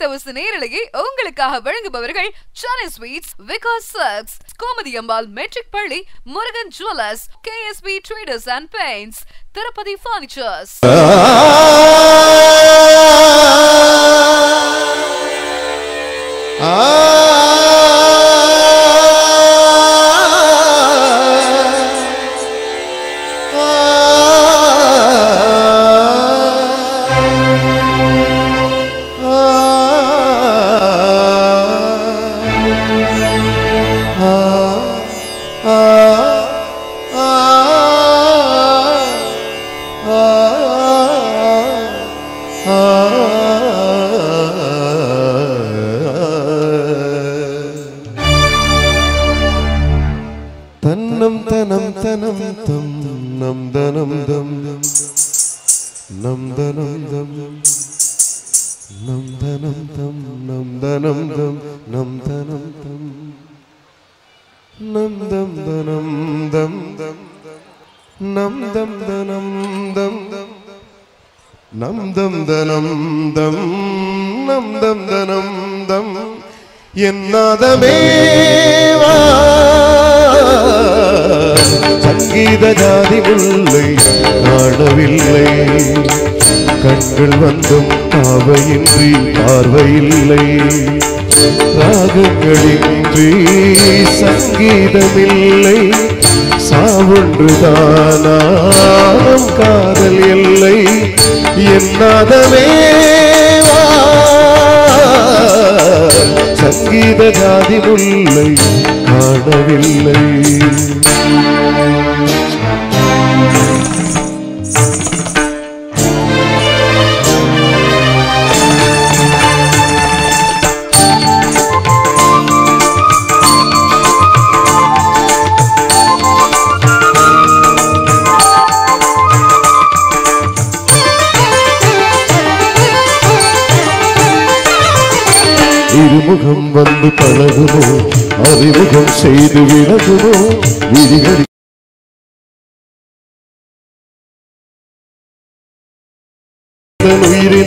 தவசு நேரலையை உங்களுக்காக வழங்குபவர்கள் சென்னை ஸ்வீட்ஸ் விகாஸ் சர்க்ஸ் கோமதி அம்பாள் மெட்ரிக் பள்ளி Murugan jewellers KSP traders and paints Tirupati furnitures தன்னம் தனம் தனம் தம் நம் தனம் தம் நம் தனம் தம் நம் தனம் தம் நம் தனம் தம் நம் தனம் தம் நம் தம் தனம் தம் தம் நம் தம் தனம் தம் தம் நம் தம் தனம் தம் நம் தம் தனம் தம் என்னாதமேவா சங்கீத ஜாதி முல்லை காணவில்லை கண்கள் வந்தும் பார்வையின்றி பார்வையில்லை ராகங்களின்றி சங்கீதமில்லை சாவொன்றுதானாம் காதல் எல்லை என்னாதமேவா சங்கீத ஜாதி முல்லை காணவில்லை இருமுகம் வந்து பழகுமோ அறிமுகம் செய்து விலகுமோ விதிகள் உயிரின்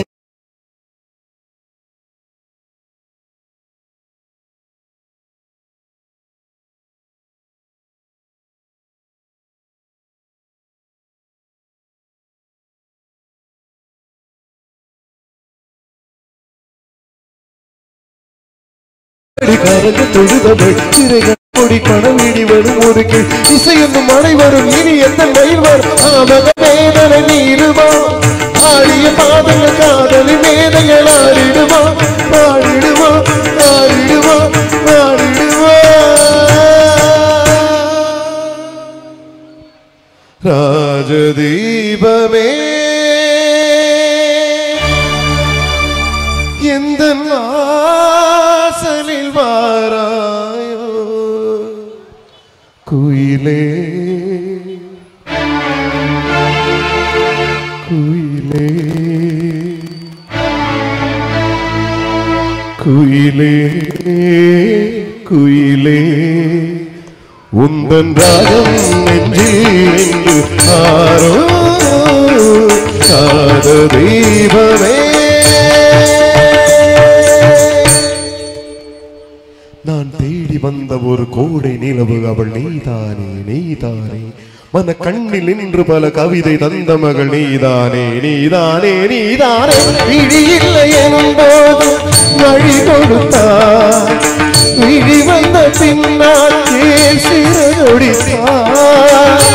கரந்து தொழுதவள் திரைகள் கொடி கணவீடி வரும் ஒரு கீழ் இசை என்னும் மழை வரும் இனி எந்த மயில் வரும் ஆமக வேதனை நீருமா ஆடிய பாதங்கள் காதலி வேதங்கள் ஆடிடுமா பாடிடுமா ஆடிடுமா பாடிடுமா ராஜதீபமே எந்த வாசலில் வாராயோ குயிலே குயிலே குயிலே குயிலே உந்தன் ராகம் நெஞ்சில் என்று ஆரோ காத தெய்வமே நான் தேடி வந்த ஒரு கோடை நிலவு அவள் நீதானே நீதானே மன கண்ணில் நின்று பல கவிதை தந்த மகள் நீதானே நீதானே நீதானே விழி இல்லை எனும் போது வழி கொடுத்தார் விழி வந்த பின்னால் சிறகொடித்தார்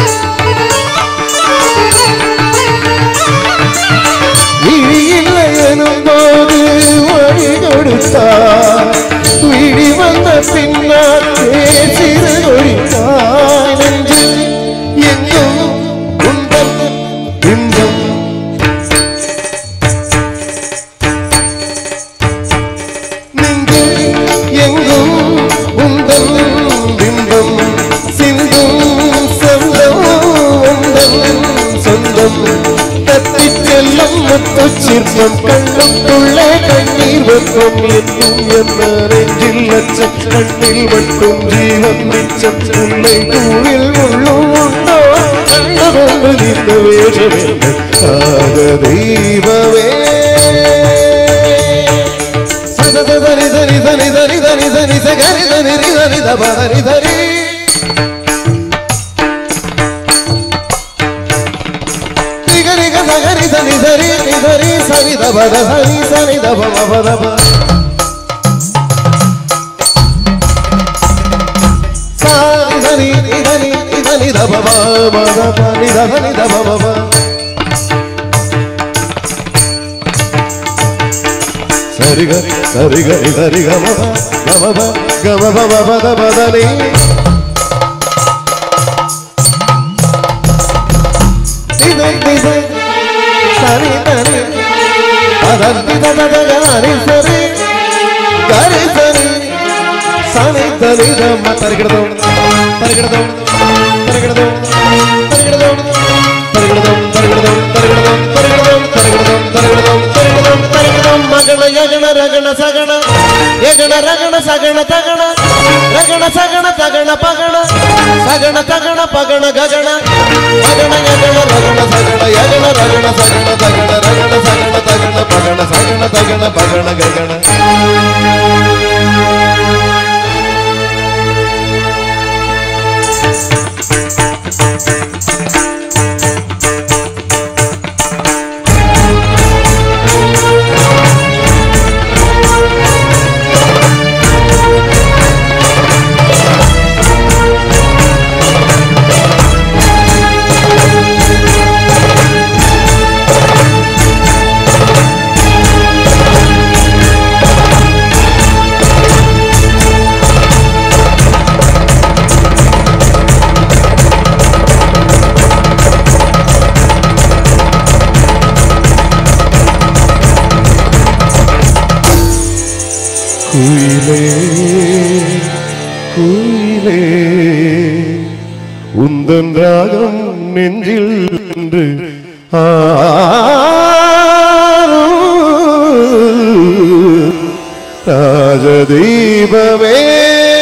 விழி இல்லை எனும் போது வழி கொடுத்தார் விழி வந்த பின்னால் சிறு ஒழித்தாய் நெஞ்சில் எங்கும் உந்தம் இன்பம் நெஞ்சில் எங்கும் உந்தம் பிம்பம் சிந்தும் சொந்தம் உந்தம் சொந்தம் தத்திச் செல்லும் முத்து சிற்பம் கண்ணுக்குள்ளே கண்ணீர் வெப்பம் என்னும் என்ன நெஞ்சில் லட்சம் கண்ணில் மட்டும் ஜீவன் மிச்சம் உன்னை பூவில் உள்ளும் உண்டோ கண்டதொன்று இந்த வேஷம் என்ன காத தெய்வமே பதனி சரி நிகரிக சகரி சனி சரி நிகரி சரி தபத சரி சனி தப மபதப சாரி சரி நிகரி நிகரி தப மபதப நிதப நிதப மப சரி கரி சரி கரி சரி கம கமப கமப மபத பதனி திதை திதை சரி தனி அதந்தி ததகரி சரி கரி சரி சனி தனி தம்ம தருகிறதும் தருகிறதும் தருகிறதும் தருகிறதும் தருகிறதும் தருகிறதும் தருகிறதும் தருகிறதும் தருகிறதும் தருகிறதும் தருகிறதும் தருகிறதும் மகன யகன ரகன சகன யகன ரகன சகன தகன ரகன சகன தகன பகன சகன தகன பகன ககன மகன யகன ரகன சகன யகன ரகன சகன தகன ரகன சகன தகன பகன சகன தகன பகன ககன குயிலே குயிலே உந்தன் ராகம் நெஞ்சில் என்று ராஜதீபமே